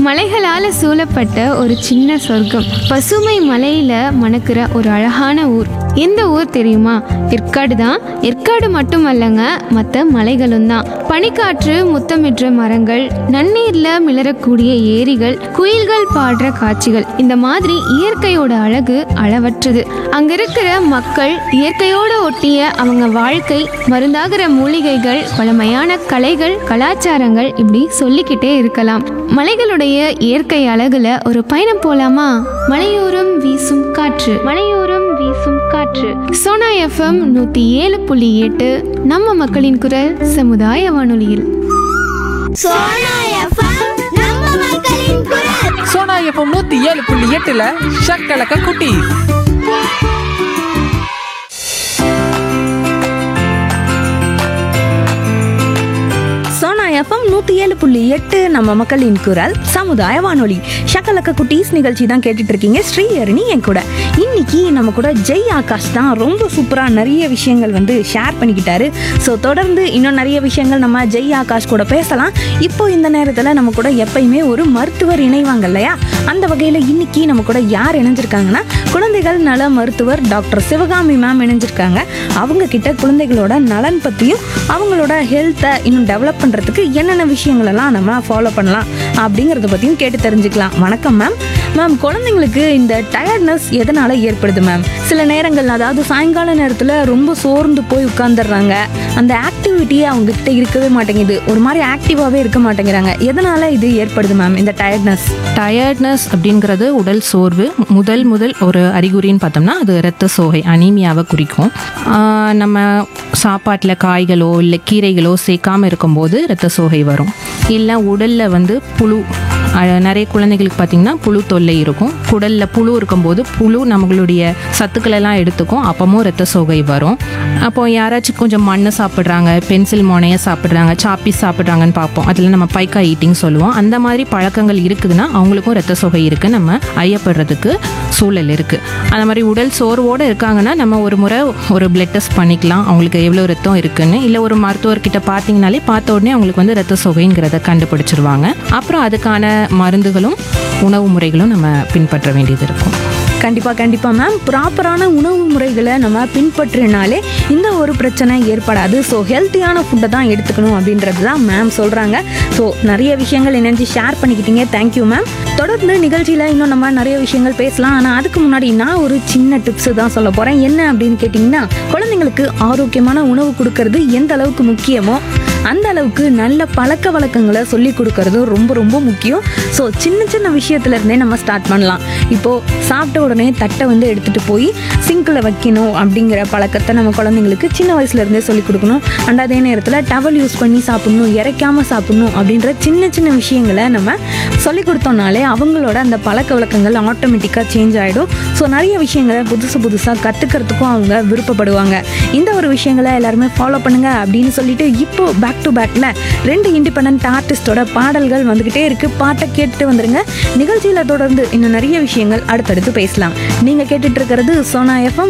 மலைகளால சூழப்பட்ட ஒரு சின்ன சொர்க்கம் பசுமை மலையில மணக்கிற ஒரு அழகான ஊர் எந்த ஊர் தெரியுமா ஏற்காடு தான் ஏற்காடு மட்டுமல்லங்க மற்ற மலைகளும் தான் பனிக்காற்று முத்தமிடுற மரங்கள் நன்னீர்ல மிளறக்கூடிய ஏரிகள் குயில்கள் பாடுற காட்சிகள் இந்த மாதிரி இயற்கையோட அழகு அளவற்றது அங்க இருக்கிற மக்கள் இயற்கையோட ஒட்டிய அவங்க வாழ்க்கை மருந்தாகிற மூலிகைகள் பழமையான கலைகள் கலாச்சாரங்கள் இப்படி சொல்லிக்கிட்டே இருக்கலாம் மலைகளுடைய இயற்கை அழகுல ஒரு பயணம் போலாமா மலையோரம் வீசும் காற்று மலையோரம் வீசும் காற்று சோனா எஃப்எம் நூத்தி ஏழு புள்ளி எட்டு நம்ம மக்களின் குரல் சமுதாய வானொலியில் சோனா எஃப்எம் நம்ம மக்களின் குரல் சோனா எஃப்எம் நூத்தி ஏழு புள்ளி எட்டுல ஷக்கலக்க குட்டி சோனா எஃப்எம் நூற்றி ஏழு புள்ளி எட்டு நம்ம மக்களின் குரல் சமுதாய வானொலி ஷக்கலக்க குட்டீஸ் நிகழ்ச்சி தான் கேட்டுட்டு இருக்கீங்க ஸ்ரீஹரணி என் கூட இன்னைக்கு நம்ம கூட ஜெய் ஆகாஷ் தான் ரொம்ப சூப்பராக நிறைய விஷயங்கள் வந்து ஷேர் பண்ணிக்கிட்டாரு ஸோ தொடர்ந்து இன்னும் நிறைய விஷயங்கள் நம்ம ஜெய் ஆகாஷ் கூட பேசலாம் இப்போ இந்த நேரத்தில் நம்ம கூட எப்பயுமே ஒரு மருத்துவர் இணைவாங்க இல்லையா அந்த வகையில் இன்னைக்கு நம்ம கூட யார் இணைஞ்சிருக்காங்கன்னா குழந்தைகள் நல மருத்துவர் டாக்டர் சிவகாமி மேம் இணைஞ்சிருக்காங்க அவங்க கிட்ட குழந்தைகளோட நலன் பற்றியும் அவங்களோட ஹெல்த்தை இன்னும் டெவலப் பண்ணுறதுக்கு என்னென்ன விஷயங்களெல்லாம் நம்ம ஃபாலோ பண்ணலாம் அப்படிங்கிறத பற்றியும் கேட்டு தெரிஞ்சுக்கலாம் வணக்கம் மேம் மேம் குழந்தைங்களுக்கு இந்த டயர்ட்னஸ் எதனால் ஏற்படுது மேம் சில நேரங்கள் அதாவது சாயங்கால நேரத்தில் ரொம்ப சோர்ந்து போய் உட்காந்துடுறாங்க அந்த ஆக்டிவிட்டியே அவங்க கிட்ட இருக்கவே மாட்டேங்குது ஒரு மாதிரி ஆக்டிவாகவே இருக்க மாட்டேங்கிறாங்க எதனால் இது ஏற்படுது மேம் இந்த டயர்ட்னஸ் டயர்ட்னஸ் அப்படிங்கிறது உடல் சோர்வு முதல் முதல் ஒரு அறிகுறின்னு பார்த்தோம்னா அது இரத்த சோகை அனீமியாவை குறிக்கும் ஆஹ் நம்ம சாப்பாட்டில் காய்களோ இல்லை கீரைகளோ சேர்க்காம இருக்கும்போது இரத்த சோகை வரும் இல்லை உடலில் வந்து புழு அஹ் நிறைய குழந்தைகளுக்கு பார்த்திங்கன்னா புழு தொல்லை இருக்கும் குடலில் புழு இருக்கும்போது புழு நம்மளுடைய சத்துக்கள் எல்லாம் எடுத்துக்கும் அப்பமும் இரத்த சோகை வரும் அப்போ யாராச்சும் கொஞ்சம் மண்ணை சாப்பிட்றாங்க பென்சில் மொனையை சாப்பிட்றாங்க சாப்பி சாப்பிட்றாங்கன்னு பார்ப்போம் அதில் நம்ம பைக்கா ஈட்டிங் சொல்லுவோம் அந்த மாதிரி பழக்கங்கள் இருக்குதுன்னா அவங்களுக்கும் இரத்த சோகை இருக்குது நம்ம ஐயப்படுறதுக்கு சூழல் இருக்குது அந்த மாதிரி உடல் சோர்வோடு இருக்காங்கன்னா நம்ம ஒரு முறை ஒரு பிளட் டெஸ்ட் பண்ணிக்கலாம் அவங்களுக்கு எவ்வளோ ரத்தம் இருக்குன்னு இல்லை ஒரு மருத்துவர்கிட்ட பார்த்தீங்கனாலே பார்த்த உடனே அவங்களுக்கு வந்து இரத்த சோகைங்கிறத கண்டுபிடிச்சிருவாங்க அப்புறம் அதுக்கான மருந்துகளும் உணவு முறைகளும் நம்ம பின்பற்ற வேண்டியது இருக்கும் கண்டிப்பாக கண்டிப்பாக மேம் ப்ராப்பரான உணவு முறைகளை நம்ம பின்பற்றினாலே இந்த ஒரு பிரச்சனை ஏற்படாது ஸோ ஹெல்த்தியான ஃபுட்டை தான் எடுத்துக்கணும் அப்படின்றது தான் மேம் சொல்கிறாங்க ஸோ நிறைய விஷயங்கள் இணைஞ்சு ஷேர் பண்ணிக்கிட்டீங்க தேங்க்யூ மேம் தொடர்ந்து நிகழ்ச்சியில் இன்னும் நம்ம நிறைய விஷயங்கள் பேசலாம் ஆனால் அதுக்கு முன்னாடி நான் ஒரு சின்ன டிப்ஸ் தான் சொல்ல போகிறேன் என்ன அப்படின்னு கேட்டிங்கன்னா குழந்தைங்களுக்கு ஆரோக்கியமான உணவு கொடுக்கறது எந்த அளவுக்கு முக்கியமோ அந்த அளவுக்கு நல்ல பழக்க வழக்கங்களை சொல்லி கொடுக்கறதும் ரொம்ப ரொம்ப முக்கியம் ஸோ சின்ன சின்ன விஷயத்துல இருந்தே நம்ம ஸ்டார்ட் பண்ணலாம் இப்போ சாப்பிட்ட உடனே தட்டை வந்து எடுத்துட்டு போய் சிங்கில் வைக்கணும் அப்படிங்கிற பழக்கத்தை நம்ம குழந்தைங்களுக்கு சின்ன வயசுல இருந்தே சொல்லி கொடுக்கணும் அண்ட் அதே நேரத்தில் டவல் யூஸ் பண்ணி சாப்பிடணும் இறைக்காம சாப்பிடணும் அப்படின்ற சின்ன சின்ன விஷயங்களை நம்ம சொல்லி கொடுத்தோம்னாலே அவங்களோட அந்த பழக்க வழக்கங்கள் ஆட்டோமேட்டிக்காக சேஞ்ச் ஆகிடும் ஸோ நிறைய விஷயங்களை புதுசு புதுசாக கற்றுக்கிறதுக்கும் அவங்க விருப்பப்படுவாங்க இந்த ஒரு விஷயங்களை எல்லாருமே ஃபாலோ பண்ணுங்க அப்படின்னு சொல்லிட்டு இப்போ பேக் டு பேக்ல ரெண்டு இண்டிபெண்ட் ஆர்டிஸ்டோட பாடல்கள் வந்துகிட்டே இருக்கு பாட்டை கேட்டுட்டு வந்துருங்க நிகழ்ச்சியில தொடர்ந்து இன்னும் நிறைய விஷயங்கள் அடுத்தடுத்து பேசலாம் நீங்க கேட்டுட்டு இருக்கிறது சோனா எஃப்எம்